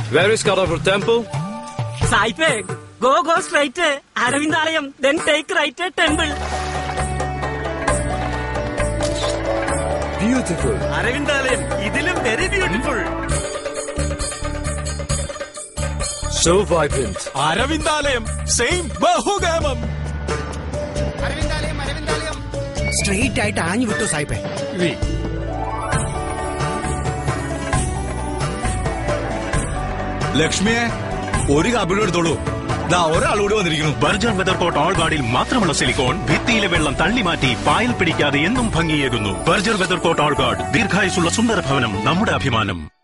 Where is Kadavur temple? സായിപ്പേ go go straight Aravindalayam then take right temple Beautiful. Aravindalayam ഇതിലും very beautiful So vibrant. Aravindalayam same ബഹുഗമം straight ആയിട്ട് ആഞ്ഞു വിട്ടു സായിപ്പേ ലക്ഷ്മിയെ ഒരു കബിളും എടുത്തോളൂ ദാ ഒരാളൂടെ വന്നിരിക്കുന്നു ബർജർ വെതർകോട്ട് ഓൾ ഗാർഡിൽ മാത്രമുള്ള സിലിക്കോൺ ഭിത്തിയിലെ വെള്ളം തള്ളിമാറ്റി പായൽ പിടിക്കാതെ എന്നും ഭംഗിയേകുന്നു ബർജർ വെതർകോട്ട് ഓൾ ഗാർഡ് ദീർഘായുസുള്ള സുന്ദര ഭവനം നമ്മുടെ അഭിമാനം